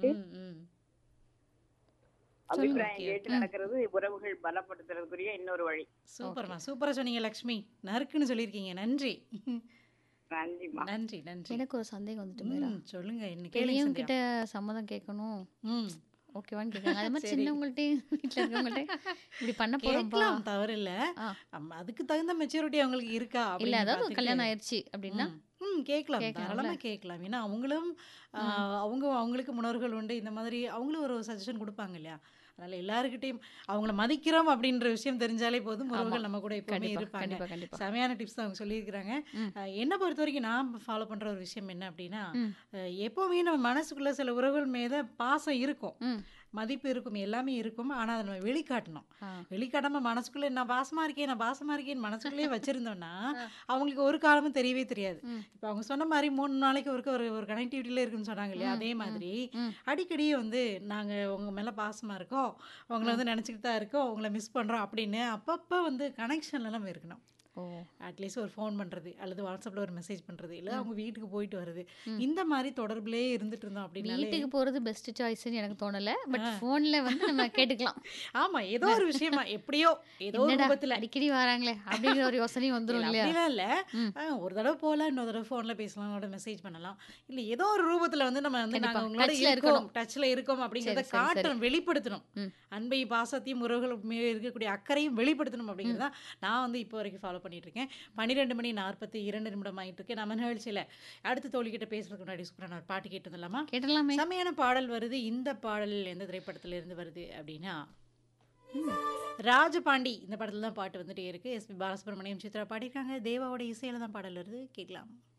கேட்டு ம், ம். அபிப்பிராயம் Okay. கேட்டு நடக்கிறது உறவுகள் பலப்படுத்துறதுக்குரிய இன்னொரு வழி சூப்பர்மா சூப்பரா சொன்னீங்க லக்ஷ்மி நறுக்குன்னு சொல்லியிருக்கீங்க நன்றி நன்றிம்மா நன்றி நன்றி எனக்கு ஒரு சந்தேகம் வந்துட்டு மீரா ம், சொல்லுங்க என்ன கேளுங்க பெரியவங்க சந்தியா. கிட்ட சம்மதம் கேட்கணும் ம் ஓகேவான்னு கேட்காங்க அது மாதிரி சரி. சின்னவங்கள்ட்டையும் வீட்டில் இருக்கவங்கள்ட்ட இப்படி பண்ண போறோம்ப்பா கேட்கலாம் தவறு இல்ல ஆ. அம், அதுக்கு தகுந்த மெச்சூரிட்டி அவங்களுக்கு இருக்கா இல்ல அப்படின்னு அதாவது பார்த்துட்டு- கல்யாணம் ஆயிடுச்சு அப்படின்னா ம். ம் கேட்கலாம் கேட்கலாம்ல? தாராளமா கேட்கலாம் ஏன்னா அவங்களும் ஆ, அவங்க அவங்களுக்கு முன்னோர்கள் உண்டு இந்த மாதிரி அவங்களும் ஒரு சஜஷன் கொடுப்பாங்க இல்லையா அதனால எல்லாருக்கிட்டையும் அவங்கள மதிக்கிறோம் அப்படின்ற விஷயம் தெரிஞ்சாலே போதும் உறவுகள் நம்ம கூட எப்பவுமே கண்டிப்பா இருப்பாங்க கண்டிப்பா கண்டிப்பா செமையான டிப்ஸ் அவங்க சொல்லியிருக்கிறாங்க ம். அஹ், என்னை பொறுத்த வரைக்கும் நான் ஃபாலோ பண்ற ஒரு விஷயம் என்ன அப்படின்னா ம். அஹ், எப்பவுமே நம்ம மனசுக்குள்ள சில உறவுகள் மீத பாசம் இருக்கும் ம். மதிப்பு இருக்கும் எல்லாமே இருக்கும் ஆனா அதை நம்ம வெளிக்காட்டணும் ஆ. வெளிக்காட்டாம மனசுக்குள்ள நான் பாசமா இருக்கேன் நான் பாசமா இருக்கேன் மனசுக்குள்ளேயே வச்சிருந்தோம்னா அவங்களுக்கு ஒரு காலமும் தெரியவே தெரியாது ம். இப்போ அவங்க சொன்ன மாதிரி மூணு நாளைக்கு ஒருக்க ஒரு ஒரு கனெக்டிவிட்டியில இருக்குன்னு சொன்னாங்க இல்லையா ம், அதே ம், மாதிரி ம். அடிக்கடி வந்து நாங்க உங்க மேல பாசமா இருக்கோம் உங்களை வந்து நினைச்சுக்கிட்டு தான் இருக்கோம் உங்களை மிஸ் பண்றோம் அப்படின்னு அப்பப்போ வந்து கனெக்ஷன்ல நம்ம இருக்கணும் ஓ அட்லீஸ்ட் ஒரு ஃபோன் பண்ணுறது அல்லது வாட்ஸ்அப்பில் ஒரு மெசேஜ் பண்ணுறது இல்லை அவங்க வீட்டுக்கு போயிட்டு வருது இந்த மாதிரி தொடர்புலே இருந்துட்டு இருந்தோம் அப்படின்னாலே வீட்டுக்கு போறது பெஸ்ட் சாய்ஸ்னு எனக்கு தோணல பட் போன்ல வந்து நம்ம கேட்டுக்கலாம் ஆமாம் ஏதோ ஒரு விஷயமா எப்படியோ ஏதோ ஒரு என்னடா ரூபத்தில் அடிக்கடி வராங்களே அப்படிங்கிற ஒரு யோசனையும் வந்துரும் இல்லையா அப்படிலாம் இல்லை ம். ஒரு தடவை போகலாம் இன்னொரு தடவை ஃபோனில் பேசலாம் அவங்களோட மெசேஜ் பண்ணலாம் இல்லை ஏதோ ஒரு ரூபத்தில் வந்து நம்ம வந்து கண்டிப்பா. நாங்கள் உங்களோட Touchல இருக்கோம் இருக்கணும். டச்சில் இருக்கோம் அப்படிங்கிறத சரி, சரி, சரி. காட்டணும் வெளிப்படுத்தணும் ம். அன்பை பாசத்தையும் உறவுகள் மேலே இருக்கக்கூடிய அக்கறையும் வெளிப்படுத்தணும் அப்படிங்கிறத நான் வந்து இப்போ வரைக்கும் ஃபாலோ பண்ணிட்டு இருக்கேன் பன்னிரெண்டு மணி நாற்பத்தி இரண்டு நிமிடம் ஆயிட்டு இருக்கு நம்ம நிகழ்ச்சியில் அடுத்த தோழிக்கிட்ட பேசுறதுக்கு முன்னாடி சூப்பரான ஒரு பாட்டு கேட்டு வந்துடலாமா கேட்டலாமே செமையான பாடல் வருது இந்த பாடல் எந்த திரைப்படத்துல இருந்து வருது அப்படின்னா ராஜபாண்டி இந்த படத்துல தான் பாட்டு வந்துட்டே இருக்கு எஸ்பி பாலசுப்ரமணியம் சித்ரா பாடியிருக்காங்க தேவாவோட இசையில தான் பாடல் வருது கேட்கலாம்